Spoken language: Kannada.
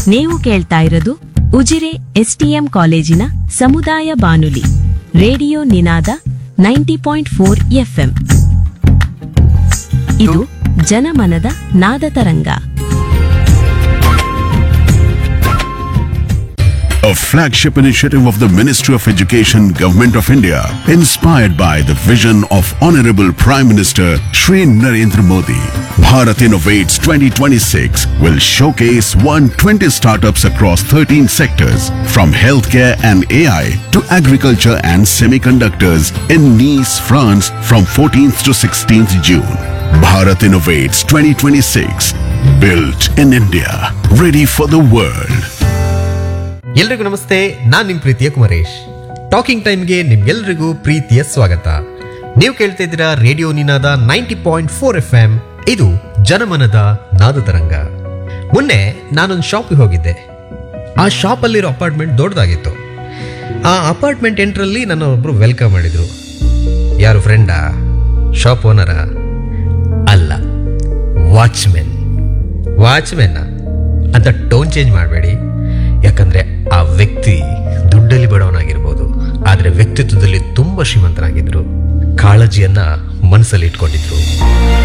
ನೀವು ಕೇಳ್ತಾ ಇರೋದು ಉಜಿರೆ ಎಸ್ಟಿಎಂ ಕಾಲೇಜಿನ ಸಮುದಾಯ ಬಾನುಲಿ radio Ninada ninety point four FM ಇದು ಜನಮನದ ನಾದ ತರಂಗ A flagship initiative of the Ministry of Education, Government of India, inspired by the vision of Honorable Prime Minister Shri Narendra Modi. Bharat Innovates 2026 will showcase 120 startups across 13 sectors, from healthcare and AI to agriculture and semiconductors in Nice, France from 14th to 16th June. Bharat Innovates 2026, built in India, ready for the world. ಎಲ್ರಿಗೂ ನಮಸ್ತೆ ನಾನ್ ನಿಮ್ ಪ್ರೀತಿಯ ಕುಮರೇಶ್ ಟಾಕಿಂಗ್ ಟೈಮ್ಗೆ ನಿಮ್ಗೆಲ್ರಿಗೂ ಪ್ರೀತಿಯ ಸ್ವಾಗತ ನೀವು ಕೇಳ್ತಾ ಇದ್ದೀರಾ radio Ninada ninety point four F M ಇದು ಜನಮನದ ನಾದ ತರಂಗ ಮೊನ್ನೆ ನಾನೊಂದು ಶಾಪಿಗೆ ಹೋಗಿದ್ದೆ ಆ ಶಾಪಲ್ಲಿರೋ ಅಪಾರ್ಟ್ಮೆಂಟ್ ದೊಡ್ಡದಾಗಿತ್ತು ಆ ಅಪಾರ್ಟ್ಮೆಂಟ್ ಎಂಟ್ರಲ್ಲಿ ನನ್ನ ಒಬ್ರು ವೆಲ್ಕಮ್ ಮಾಡಿದ್ರು ಯಾರು ಫ್ರೆಂಡಾ ಶಾಪ್ ಓನರಾ ಅಲ್ಲ ವಾಚ್ಮೆನ್ ವಾಚ್ಮೆನ್ ಅಂತ ಟೋನ್ ಚೇಂಜ್ ಮಾಡಬೇಡಿ ಯಾಕಂದ್ರೆ ಆ ವ್ಯಕ್ತಿ ದುಡ್ಡಲ್ಲಿ ಬಡವನಾಗಿರ್ಬೋದು ಆದ್ರೆ ವ್ಯಕ್ತಿತ್ವದಲ್ಲಿ ತುಂಬಾ ಶ್ರೀಮಂತನಾಗಿದ್ರು ಕಾಳಜಿಯನ್ನ ಮನಸ್ಸಲ್ಲಿ ಇಟ್ಕೊಂಡಿದ್ರು